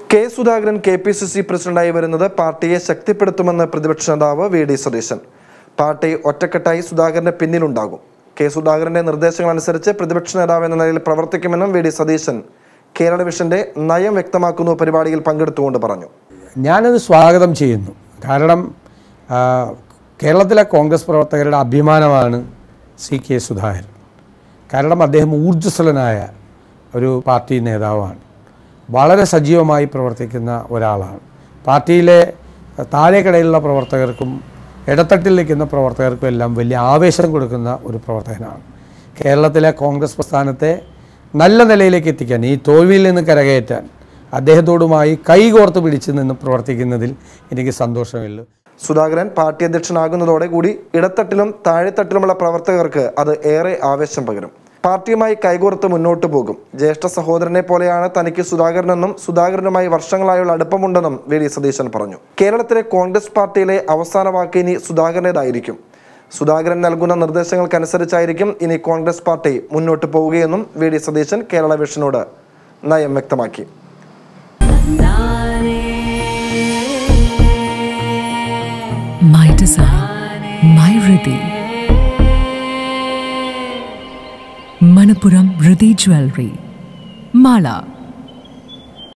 K Sudhakaran K P C C പ്രസിഡന്റായി വരുന്നത് പാർട്ടിയെ ശക്തിപ്പെടുത്തുമെന്ന് പ്രതിപക്ഷ നേതാവ് വി ഡി സതീശൻ പാർട്ടി ഒറ്റക്കെട്ടായി സുധാകരന്റെ പിന്നിലുണ്ടാകും കെ സുധാകരന്റെ നിർദ്ദേശങ്ങൾ അനുസരിച്ച് പ്രതിപക്ഷ നേതാവ് എന്ന നിലയിൽ പ്രവർത്തിക്കുമെന്നും വി ഡി സതീശൻ കേരള വിഷന്റെ നയം വ്യക്തമാക്കുന്നു പരിപാടിയിൽ പങ്കെടുത്തുകൊണ്ട് പറഞ്ഞു ഞാനത് സ്വാഗതം ചെയ്യുന്നു കാരണം ആ, കേരളത്തിലെ കോൺഗ്രസ് പ്രവർത്തകരുടെ അഭിമാനമാണ് സി കെ സുധാകരൻ കാരണം അദ്ദേഹം ഊർജ്ജസ്വലനായ ഒരു പാർട്ടി നേതാവാണ് വളരെ സജീവമായി പ്രവർത്തിക്കുന്ന ഒരാളാണ് പാർട്ടിയിലെ താഴേക്കിടയിലുള്ള പ്രവർത്തകർക്കും ഇടത്തട്ടിൽ നിൽക്കുന്ന പ്രവർത്തകർക്കും എല്ലാം വലിയ ആവേശം കൊടുക്കുന്ന ഒരു പ്രവർത്തകനാണ് കേരളത്തിലെ കോൺഗ്രസ് പ്രസ്ഥാനത്തെ നല്ല നിലയിലേക്ക് എത്തിക്കാൻ ഈ തോൽവിയിൽ നിന്ന് കരകയറ്റാൻ അദ്ദേഹത്തോടുമായി കൈകോർത്ത് പിടിച്ച് നിന്ന് പ്രവർത്തിക്കുന്നതിൽ എനിക്ക് സന്തോഷമുള്ളൂ സുധാകരൻ പാർട്ടി അധ്യക്ഷനാകുന്നതോടെ കൂടി ഇടത്തട്ടിലും താഴെത്തട്ടിലുമുള്ള പ്രവർത്തകർക്ക് അത് ഏറെ ആവേശം പകരും പാർട്ടിയുമായി കൈകോർത്ത് മുന്നോട്ടു പോകും ജ്യേഷ്ഠ സഹോദരനെ പോലെയാണ് തനിക്ക് സുധാകരനെന്നും സുധാകരനുമായി വർഷങ്ങളായുള്ള അടുപ്പമുണ്ടെന്നും വി ഡി സതീശൻ പറഞ്ഞു കേരളത്തിലെ കോൺഗ്രസ് പാർട്ടിയിലെ അവസാന വാക്ക് ഇനി സുധാകരനേതായിരിക്കും സുധാകരൻ നൽകുന്ന നിർദ്ദേശങ്ങൾക്കനുസരിച്ചായിരിക്കും ഇനി കോൺഗ്രസ് പാർട്ടി മുന്നോട്ട് പോവുകയെന്നും വി ഡി സതീശൻ കേരള വിഷനോട് നയം വ്യക്തമാക്കി My design, my Riddhi. Manapuram Riddhi Jewelry. Mala